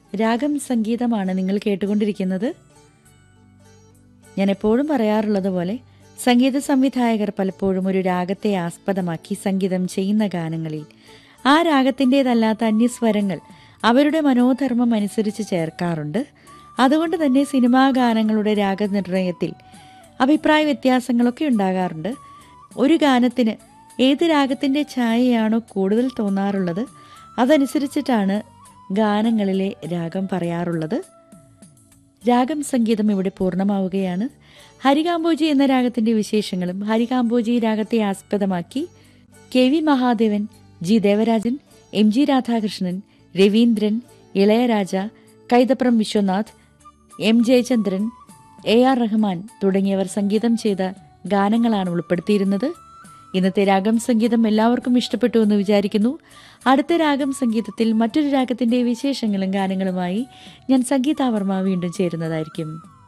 രാഗം സംഗീതമാണ് നിങ്ങൾ കേട്ടുകൊണ്ടിരിക്കുന്നത് ഞാൻ എപ്പോഴും പറയാറുള്ളത് പോലെ സംഗീത സംവിധായകർ പലപ്പോഴും ഒരു രാഗത്തെ ആസ്പദമാക്കി സംഗീതം ചെയ്യുന്ന ഗാനങ്ങളിൽ ആ രാഗത്തിൻ്റെതല്ലാത്ത അന്യസ്വരങ്ങൾ അവരുടെ മനോധർമ്മം അനുസരിച്ച് ചേർക്കാറുണ്ട് അതുകൊണ്ട് തന്നെ സിനിമാ ഗാനങ്ങളുടെ രാഗനിർണയത്തിൽ അഭിപ്രായ വ്യത്യാസങ്ങളൊക്കെ ഉണ്ടാകാറുണ്ട് ഒരു ഗാനത്തിന് ഏത് രാഗത്തിൻ്റെ ഛായയാണോ കൂടുതൽ തോന്നാറുള്ളത് അതനുസരിച്ചിട്ടാണ് ഗാനങ്ങളിലെ രാഗം പറയാറുള്ളത് രാഗം സംഗീതം ഇവിടെ പൂർണ്ണമാവുകയാണ് ഹരികാംബോജി എന്ന രാഗത്തിന്റെ വിശേഷങ്ങളും ഹരികാംബോജി രാഗത്തെ ആസ്പദമാക്കി K V Mahadevan G Devarajan M G Radhakrishnan Raveendran Ilaiyaraaja Kaithapram Vishwanath M Jayachandran A R Rahman തുടങ്ങിയവർ സംഗീതം ചെയ്ത ഗാനങ്ങളാണ് ഉൾപ്പെടുത്തിയിരുന്നത് ഇന്നത്തെ രാഗം സംഗീതം എല്ലാവർക്കും ഇഷ്ടപ്പെട്ടു എന്ന് വിചാരിക്കുന്നു അടുത്ത രാഗം സംഗീതത്തിൽ മറ്റൊരു രാഗത്തിന്റെ വിശേഷങ്ങളും ഗാനങ്ങളുമായി ഞാൻ സംഗീതാവർമ്മ വീണ്ടും ചേരുന്നതായിരിക്കും